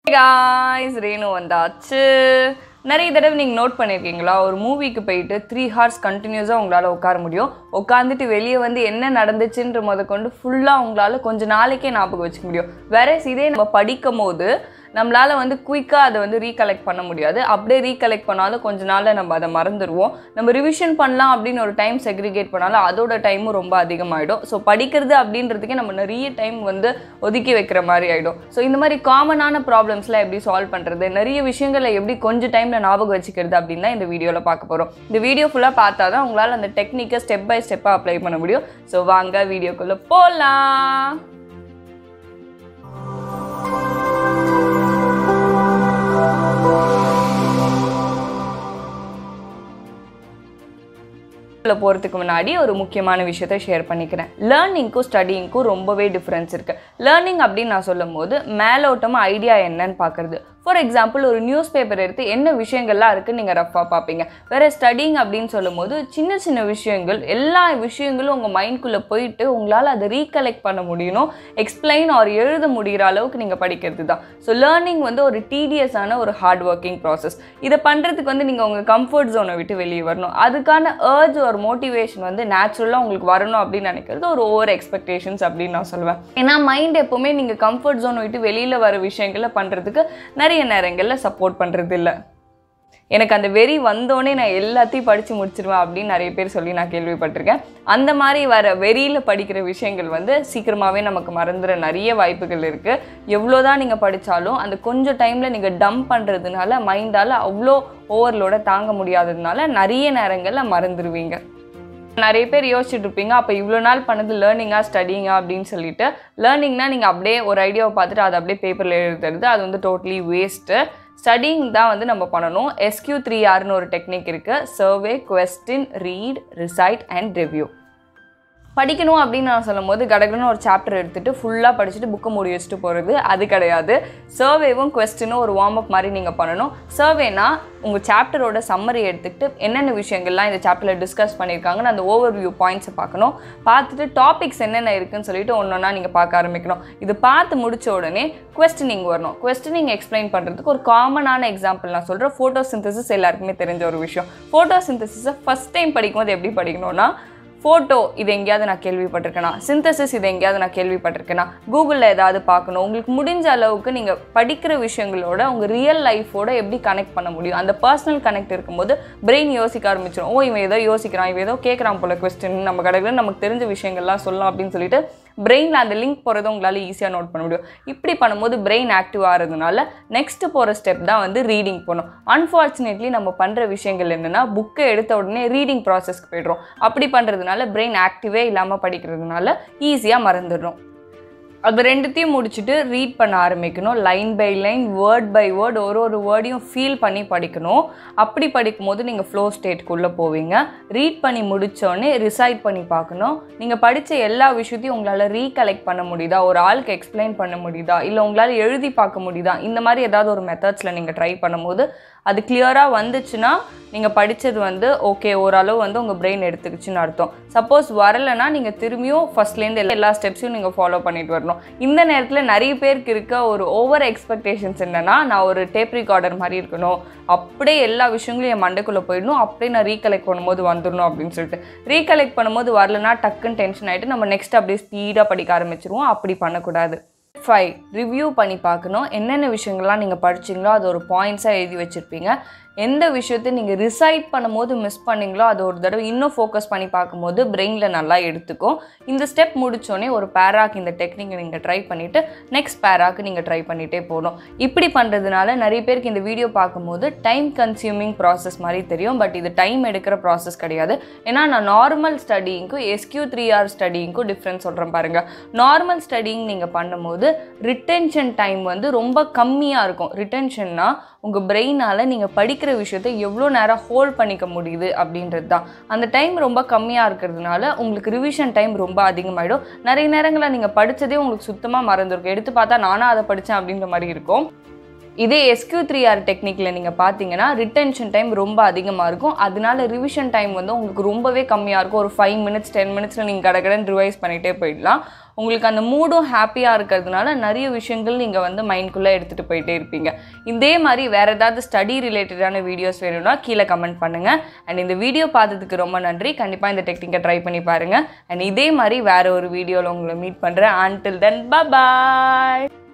guys Renu வந்தாச்சு நிறைய தடவை நீங்கள் நோட் பண்ணியிருக்கீங்களா ஒரு மூவிக்கு போயிட்டு த்ரீ ஹார்ஸ் கண்டினியூஸாக உங்களால் உட்கார முடியும் உட்காந்துட்டு வெளியே வந்து என்ன நடந்துச்சுன்ற முத கொண்டு ஃபுல்லாக உங்களால் கொஞ்ச நாளைக்கே ஞாபகம் வச்சுக்க முடியும் வேற இதே நம்ம படிக்கும் போது நம்மளால் வந்து குயிக்காக அதை வந்து ரீகலெக்ட் பண்ண முடியாது அப்படியே ரீகலெக்ட் பண்ணாலும் கொஞ்ச நாளில் நம்ம அதை மறந்துடுவோம் நம்ம ரிவிஷன் பண்ணலாம் அப்படின்னு ஒரு டைம் செக்ரிகேட் பண்ணாலும் அதோட டைமும் ரொம்ப அதிகமாகிடும் ஸோ படிக்கிறது அப்படின்றதுக்கே நம்ம நிறைய டைம் வந்து ஒதுக்கி வைக்கிற மாதிரி ஆகிடும் ஸோ இந்த மாதிரி காமனான ப்ராப்ளம்ஸ்லாம் எப்படி சால்வ் பண்ணுறது நிறைய விஷயங்களை எப்படி கொஞ்சம் டைமில் ஞாபகம் வச்சுக்கிறது அப்படின்னு தான் இந்த வீடியோவில் பார்க்க போகிறோம் இந்த வீடியோ ஃபுல்லாக பார்த்தா தான் உங்களால் அந்த டெக்னிக்கை ஸ்டெப் பை ஸ்டெப்பாக அப்ளை பண்ண முடியும் ஸோ வாங்க வீடியோக்குள்ளே போகலாம் உள்ள போகிறதுக்கு முன்னாடி ஒரு முக்கியமான விஷயத்த ஷேர் பண்ணிக்கிறேன் லேர்னிங்க்கும் ஸ்டடிங்க்கும் ரொம்பவே டிஃப்ரென்ஸ் இருக்குது லேர்னிங் அப்படின்னு நான் சொல்லும் போது மேலோட்டமாக ஐடியா என்னன்னு பார்க்குறது ஃபார் எக்ஸாம்பிள் ஒரு நியூஸ் பேப்பர் எடுத்து என்ன விஷயங்கள்லாம் இருக்குன்னு நீங்கள் ரஃபாக பார்ப்பீங்க வேறு ஸ்டடிங் அப்படின்னு சொல்லும் போது சின்ன சின்ன விஷயங்கள் எல்லா விஷயங்களும் உங்கள் மைண்ட்குள்ளே போயிட்டு உங்களால் அதை ரீகலெக்ட் பண்ண முடியணும் எக்ஸ்பிளைன் ஆர் எழுத முடிகிற அளவுக்கு நீங்கள் படிக்கிறது தான் ஸோ லேர்னிங் வந்து ஒரு டீடியஸான ஒரு ஹார்ட் ஒர்க்கிங் ப்ராசஸ் இதை பண்ணுறதுக்கு வந்து நீங்கள் உங்கள் கம்ஃபர்ட் ஜோனை விட்டு வெளியே வரணும் அதுக்கான ஏர்ஜ் ஒரு மோட்டிவேஷன் வந்து நேச்சுரலாக உங்களுக்கு வரணும் அப்படின்னு நினைக்கிறது ஒரு ஓவர் எக்ஸ்பெக்டேஷன்ஸ் அப்படின்னு நான் சொல்லுவேன் ஏன்னா மைண்ட் எப்போவுமே நீங்கள் கம்ஃபர்ட் ஜோனை விட்டு வெளியில் வர விஷயங்களை பண்ணுறதுக்கு நிறைய நேரங்களில் சப்போர்ட் பண்ணுறது இல்லை எனக்கு அந்த வெறி வந்தோடனே நான் எல்லாத்தையும் படித்து முடிச்சிருவேன் அப்படின்னு நிறைய பேர் சொல்லி நான் கேள்விப்பட்டிருக்கேன் அந்த மாதிரி வர வெறியில் படிக்கிற விஷயங்கள் வந்து சீக்கிரமாகவே நமக்கு மறந்துட நிறைய வாய்ப்புகள் இருக்குது எவ்வளோ தான் நீங்கள் படித்தாலும் அந்த கொஞ்சம் டைமில் நீங்கள் டம்ப் பண்ணுறதுனால மைண்டால் அவ்வளோ ஓவர்லோட தாங்க முடியாததுனால நிறைய நேரங்களில் மறந்துடுவீங்க நிறைய பேர் யோசிச்சுட்டு இருப்பீங்க அப்போ இவ்வளோ நாள் பண்ணது லேர்னிங்காக ஸ்டடிங்கா அப்படின்னு சொல்லிட்டு லேர்னிங்னா நீங்கள் அப்படியே ஒரு ஐடியாவை பார்த்துட்டு அதை அப்படியே பேப்பரில் எழுதுறது அது வந்து டோட்டலி வேஸ்ட்டு ஸ்டடிங் தான் வந்து நம்ம பண்ணணும் எஸ்கியூ த்ரீ ஆர்னு ஒரு டெக்னிக் இருக்குது survey question read recite and review படிக்கணும் அப்படின்னு நான் சொல்லும் போது கடகடன்னு ஒரு சாப்டர் எடுத்துகிட்டு ஃபுல்லாக படிச்சுட்டு புக்கை மூடி வச்சுட்டு போகிறது அது கிடையாது சர்வேவும் கொஸ்டினும் ஒரு வார்ம் அப் மாதிரி நீங்கள் பண்ணணும் சர்வேனா உங்கள் சாப்டரோட சம்மரி எடுத்துக்கிட்டு என்னென்ன விஷயங்கள்லாம் இந்த சாப்டரில் டிஸ்கஸ் பண்ணியிருக்காங்கன்னு அந்த ஓவர் வியூ பாயிண்ட்ஸை பார்க்கணும் பார்த்துட்டு டாபிக்ஸ் என்னென்ன இருக்குன்னு சொல்லிட்டு ஒன்று ஒன்றா நீங்கள் பார்க்க ஆரம்பிக்கணும் இது பார்த்து முடிச்ச உடனே கொஸ்டினிங் வரணும் கொஸ்டினிங் எக்ஸ்பிளைன் பண்ணுறதுக்கு ஒரு காமனான எக்ஸாம்பிள் நான் சொல்கிறேன் ஃபோட்டோ சிந்தசிஸ் எல்லாருக்குமே தெரிஞ்ச ஒரு விஷயம் ஃபோட்டோ சிந்தசிஸை ஃபஸ்ட் டைம் படிக்கும்போது எப்படி படிக்கணும்னா ஃபோட்டோ இது எங்கேயாவது நான் கேள்விப்பட்டிருக்கேனா சிந்தசிஸ் இது எங்கேயாவது நான் கேள்விப்பட்டிருக்கேனா கூகுளில் ஏதாவது பார்க்கணும் உங்களுக்கு முடிஞ்ச அளவுக்கு நீங்கள் படிக்கிற விஷயங்களோட உங்கள் ரியல் லைஃபோட எப்படி கனெக்ட் பண்ண முடியும் அந்த பர்சனல் கனெக்ட் இருக்கும்போது பிரெயின் யோசிக்க ஆரம்பிச்சிடும் ஓ இவன் ஏதோ யோசிக்கிறான் இவன் ஏதோ கேட்குறான் போல கொஸ்டின் நம்ம கடையில் நமக்கு தெரிஞ்ச விஷயங்கள்லாம் சொல்லலாம் அப்படின்னு சொல்லிட்டு பிரெயினில் அந்த லிங்க் போகிறத உங்களால் ஈஸியாக நோட் பண்ண முடியும் இப்படி பண்ணும்போது பிரெயின் ஆக்டிவ் ஆகிறதுனால நெக்ஸ்ட் போகிற ஸ்டெப் தான் வந்து ரீடிங் போகணும் அன்ஃபார்ச்சுனேட்லி நம்ம பண்ணுற விஷயங்கள் என்னென்னா புக்கை எடுத்த உடனே ரீடிங் ப்ராசஸ்க்கு போய்ட்றோம் அப்படி பண்ணுறதுனால பிரெயின் ஆக்டிவே இல்லாமல் படிக்கிறதுனால ஈஸியாக மறந்துடுறோம் அது ரெண்டுத்தையும் முடிச்சுட்டு ரீட் பண்ண ஆரம்பிக்கணும் line by line word by word ஒரு ஒரு வேர்டையும் ஃபீல் பண்ணி படிக்கணும் அப்படி படிக்கும்போது நீங்கள் ஃப்ளோ ஸ்டேட்குள்ளே போவீங்க ரீட் பண்ணி முடித்தோடனே ரிசைட் பண்ணி பார்க்கணும் நீங்கள் படித்த எல்லா விஷயத்தையும் உங்களால் ரீகலெக்ட் பண்ண முடியுதா ஒரு ஆளுக்கு எக்ஸ்பிளைன் பண்ண முடியுதா இல்லை உங்களால் எழுதி பார்க்க முடியுதா இந்த மாதிரி ஏதாவது ஒரு மெத்தட்ஸில் நீங்கள் ட்ரை பண்ணும்போது அது கிளியராக வந்துச்சுன்னா நீங்கள் படித்தது வந்து ஓகே ஓரளவு வந்து உங்கள் பிரெயின் எடுத்துக்கிச்சுன்னு அர்த்தம் சப்போஸ் வரலைன்னா நீங்கள் திரும்பியும் ஃபஸ்ட்லேருந்து எல்லா எல்லா ஸ்டெப்ஸையும் நீங்கள் ஃபாலோ பண்ணிட்டு வரணும் இந்த நேரத்தில் நிறைய பேருக்கு இருக்க ஒரு ஓவர் எக்ஸ்பெக்டேஷன்ஸ் என்னென்னா நான் ஒரு டேப் ரிகார்டர் மாதிரி இருக்கணும் அப்படியே எல்லா விஷயங்களும் என் மண்டைக்குள்ளே போயிடணும் அப்படியே நான் ரீகலெக்ட் பண்ணும்போது வந்துடணும் அப்படின்னு சொல்லிட்டு ரீகலெக்ட் பண்ணும்போது வரலன்னா டக்குன்னு டென்ஷன் ஆகிட்டு நம்ம நெக்ஸ்ட் அப்படியே ஸ்பீடாக படிக்க ஆரம்பிச்சிருவோம் அப்படி பண்ணக்கூடாது ஃபைவ் ரிவ்யூ பண்ணி பார்க்கணும் என்னென்ன விஷயங்கள்லாம் நீங்கள் படிச்சிங்களோ அது ஒரு பாயிண்ட்ஸாக எழுதி வச்சுருப்பீங்க எந்த விஷயத்தை நீங்கள் ரிசைட் பண்ணும்போது மிஸ் பண்ணீங்களோ அது ஒரு தடவை இன்னும் ஃபோக்கஸ் பண்ணி பார்க்கும்போது பிரெயினில் நல்லா எடுத்துக்கும் இந்த ஸ்டெப் முடித்தோடனே ஒரு பேராக்கு இந்த டெக்னிக்கை நீங்கள் ட்ரை பண்ணிவிட்டு நெக்ஸ்ட் பேராக்கு நீங்கள் ட்ரை பண்ணிகிட்டே போகணும் இப்படி பண்ணுறதுனால நிறைய பேருக்கு இந்த வீடியோ பார்க்கும்போது டைம் கன்சியூமிங் ப்ராசஸ் மாதிரி தெரியும் பட் இது டைம் எடுக்கிற ப்ராசஸ் கிடையாது ஏன்னா நான் நார்மல் ஸ்டடிங்க்கும் எஸ்கியூ த்ரீ ஆர் ஸ்டடிங்க்கும் டிஃப்ரென்ஸ் சொல்கிறேன் பாருங்கள் நார்மல் ஸ்டடிங் நீங்கள் பண்ணும்போது ரிட்டென்ஷன் டைம் வந்து ரொம்ப கம்மியாக இருக்கும் ரிட்டென்ஷன்னா உங்கள் பிரெயினால் நீங்கள் படிக்கிற விஷயத்தை எவ்வளோ நேரம் ஹோல்ட் பண்ணிக்க முடியுது அப்படின்றது தான் அந்த டைம் ரொம்ப கம்மியாக இருக்கிறதுனால உங்களுக்கு ரிவிஷன் டைம் ரொம்ப அதிகமாகிடும் நிறைய நேரங்களில் நீங்கள் படித்ததே உங்களுக்கு சுத்தமாக மறந்துருக்கும் எடுத்து பார்த்தா நானும் அதை படித்தேன் அப்படின்ற மாதிரி இருக்கும் இதே எஸ்கியூ த்ரீ ஆர் டெக்னிக்கில் நீங்கள் பார்த்தீங்கன்னா ரிட்டென்ஷன் டைம் ரொம்ப அதிகமாக இருக்கும் அதனால ரிவிஷன் டைம் வந்து உங்களுக்கு ரொம்பவே கம்மியாக இருக்கும் ஒரு ஃபைவ் மினிட்ஸ் டென் மினிட்ஸில் நீங்கள் கடகடன்னு ரிவைஸ் பண்ணிகிட்டே போயிடலாம் உங்களுக்கு அந்த மூடும் ஹாப்பியாக இருக்கிறதுனால நிறைய விஷயங்கள் நீங்கள் வந்து மைண்ட்குள்ளே எடுத்துகிட்டு போயிட்டே இருப்பீங்க இதே மாதிரி வேறு ஏதாவது ஸ்டடி ரிலேட்டடான வீடியோஸ் வேணும்னா கீழே கமெண்ட் பண்ணுங்கள் அண்ட் இந்த வீடியோ பார்த்ததுக்கு ரொம்ப நன்றி கண்டிப்பாக இந்த டெக்னிக்கை ட்ரை பண்ணி பாருங்கள் அண்ட் இதே மாதிரி வேறு ஒரு வீடியோவில் உங்களை மீட் பண்ணுறேன் until தென் bye